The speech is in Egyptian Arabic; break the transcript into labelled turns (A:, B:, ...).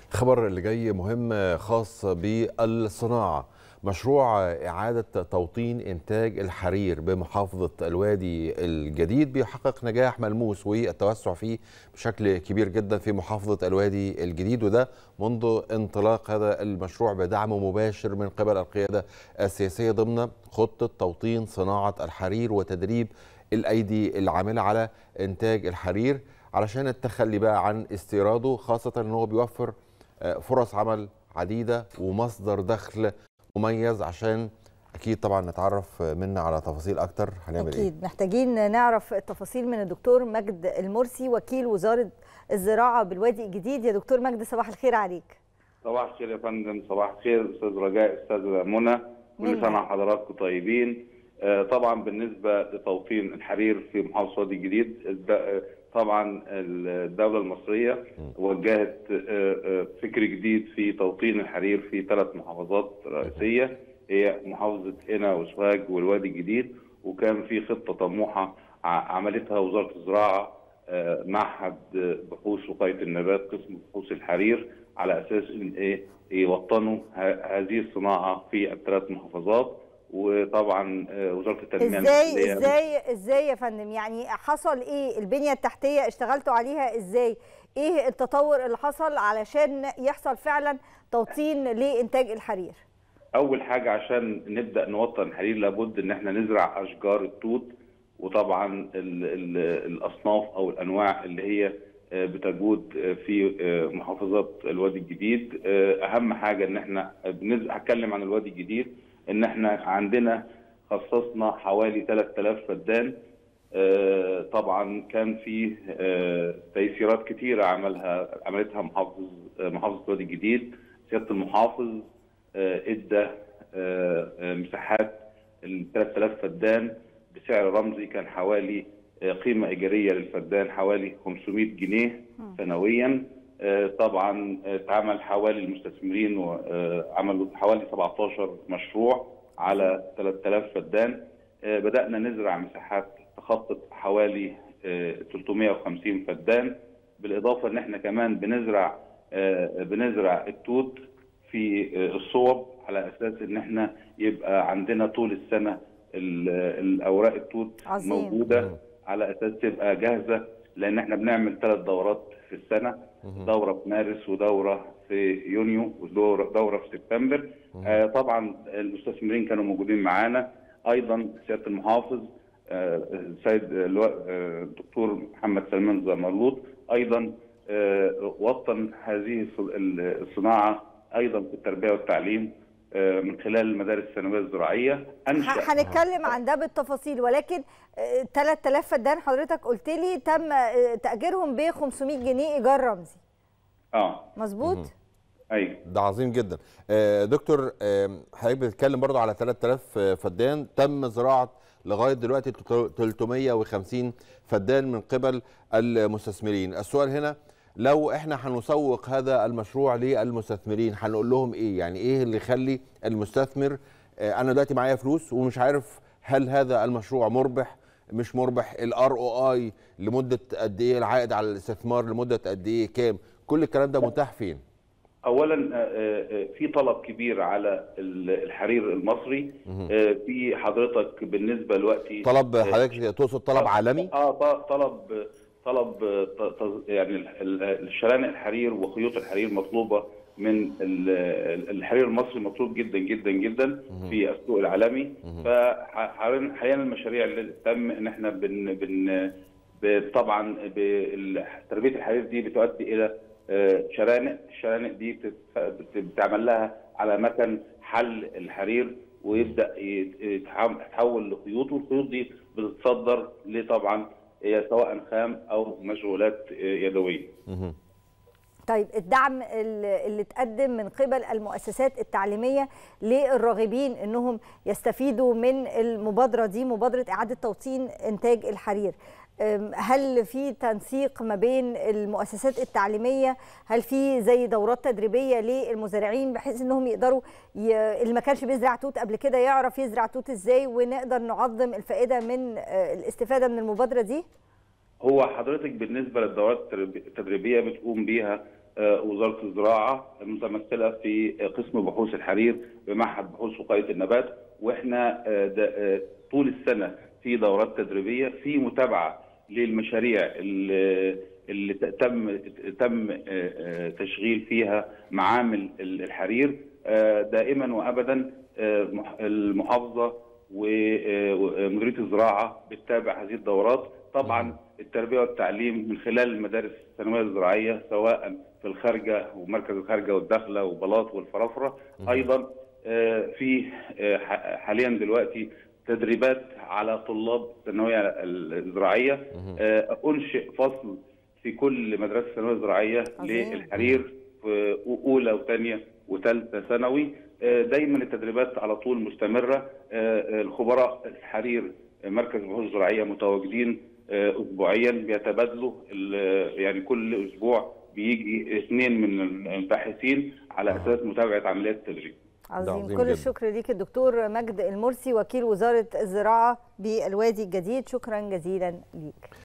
A: الخبر اللي جاي مهم خاص بالصناعة مشروع إعادة توطين إنتاج الحرير بمحافظة الوادي الجديد بيحقق نجاح ملموس والتوسع فيه بشكل كبير جدا في محافظة الوادي الجديد وده منذ انطلاق هذا المشروع بدعم مباشر من قبل القيادة السياسية ضمن خطة توطين صناعة الحرير وتدريب الأيدي العاملة على إنتاج الحرير علشان التخلي بقى عن استيراده خاصة أنه هو بيوفر فرص عمل عديدة ومصدر دخل مميز عشان اكيد طبعا نتعرف منا على تفاصيل اكتر هنعمل
B: اكيد ايه محتاجين نعرف التفاصيل من الدكتور مجد المرسي وكيل وزاره الزراعه بالوادي الجديد يا دكتور مجد صباح الخير عليك
C: صباح الخير يا فندم صباح الخير استاذ رجاء استاذ منى كل سنه وحضراتكم طيبين آه طبعا بالنسبه لتوطين الحرير في محافظه الوادي الجديد طبعا الدولة المصرية وجهت فكر جديد في توطين الحرير في ثلاث محافظات رئيسية هي محافظة قنا وسوهاج والوادي الجديد وكان في خطة طموحة عملتها وزارة الزراعة معهد بحوث وقاية النبات قسم بحوث الحرير على أساس إن إيه يوطنوا هذه الصناعة في الثلاث محافظات وطبعا وزاره التنميه
B: ازاي ازاي ازاي يا فندم يعني حصل ايه البنيه التحتيه اشتغلتوا عليها ازاي ايه التطور اللي حصل علشان يحصل فعلا توطين لانتاج الحرير
C: اول حاجه عشان نبدا نوطن الحرير لابد ان احنا نزرع اشجار التوت وطبعا ال ال الاصناف او الانواع اللي هي بتجود في محافظات الوادي الجديد اهم حاجه ان احنا هتكلم عن الوادي الجديد ان احنا عندنا خصصنا حوالي 3000 فدان آه طبعا كان في آه تيسيرات كثيره عملها عملتها محافظ آه محافظه الوادي الجديد سياده المحافظ ادى مساحات ال 3000 فدان بسعر رمزي كان حوالي قيمه ايجاريه للفدان حوالي 500 جنيه سنويا طبعا اتعمل حوالي المستثمرين وعملوا حوالي 17 مشروع على 3000 فدان بدانا نزرع مساحات تخطط حوالي 350 فدان بالاضافه ان احنا كمان بنزرع بنزرع التوت في الصوب على اساس ان احنا يبقى عندنا طول السنه الاوراق التوت
B: عظيم.
C: موجوده على اساس تبقى جاهزه لان احنا بنعمل ثلاث دورات في السنه دوره في مارس ودوره في يونيو ودوره دوره في سبتمبر آه طبعا المستثمرين كانوا موجودين معانا ايضا سياده المحافظ السيد آه الدكتور محمد سلمان زمرلوط ايضا آه وطن هذه الصناعه ايضا في التربيه والتعليم من خلال المدارس الثانويه الزراعيه
B: انشا هنتكلم عن ده بالتفاصيل ولكن 3000 فدان حضرتك قلت لي تم تاجيرهم ب 500 جنيه ايجار رمزي
C: اه
B: مظبوط
C: ايوه
A: ده عظيم جدا دكتور حضرتك بتتكلم برضو على 3000 فدان تم زراعه لغايه دلوقتي 350 فدان من قبل المستثمرين السؤال هنا لو احنا هنسوق هذا المشروع للمستثمرين هنقول لهم ايه يعني ايه اللي يخلي المستثمر انا دلوقتي معايا فلوس ومش عارف هل هذا المشروع مربح مش مربح الار او اي لمده قد ايه العائد على الاستثمار لمده قد ايه كام كل الكلام ده متاح فين
C: اولا في طلب كبير على الحرير المصري في حضرتك بالنسبه دلوقتي
A: طلب حضرتك تقصد طلب عالمي
C: اه طلب طلب يعني الشرائح الحرير وخيوط الحرير مطلوبه من الحرير المصري مطلوب جدا جدا جدا في السوق العالمي فحاليا المشاريع اللي تم ان احنا بن بن طبعا تربيه الحرير دي بتؤدي الى شرانق الشرانق دي بتعمل لها على مكن حل الحرير ويبدا يتحول لخيوط والخيوط دي بتتصدر لطبعا هي سواء خام او مشغولات يدويه.
B: طيب الدعم اللي اتقدم من قبل المؤسسات التعليميه للراغبين انهم يستفيدوا من المبادره دي مبادره اعاده توطين انتاج الحرير هل في تنسيق ما بين المؤسسات التعليميه هل في زي دورات تدريبيه للمزارعين بحيث انهم يقدروا ي... اللي ما كانش بيزرع توت قبل كده يعرف يزرع توت ازاي ونقدر نعظم الفائده من الاستفاده من المبادره دي
C: هو حضرتك بالنسبه للدورات التدريبيه بتقوم بيها وزاره الزراعه متمثله في قسم بحوث الحرير بمعهد بحوث وقايه النبات واحنا طول السنه في دورات تدريبيه في متابعه للمشاريع اللي, اللي تم تم تشغيل فيها معامل الحرير دائما وابدا المحافظه ومديريه الزراعه بتتابع هذه الدورات طبعا التربيه والتعليم من خلال المدارس الثانويه الزراعيه سواء في الخارجه ومركز الخارجه والداخله وبلاط والفرافره ايضا في حاليا دلوقتي تدريبات على طلاب الثانويه الزراعيه انشئ فصل في كل مدرسه ثانويه زراعيه للحرير في اولى وثانيه وثالثه ثانوي دايما التدريبات على طول مستمره الخبراء الحرير مركز البحوث الزراعيه متواجدين اسبوعيا بيتبادلوا يعني كل اسبوع بيجي اثنين من الباحثين على اساس متابعه عمليات التدريب.
B: عظيم كل الشكر ليك الدكتور مجد المرسي وكيل وزاره الزراعه بالوادي الجديد شكرا جزيلا ليك.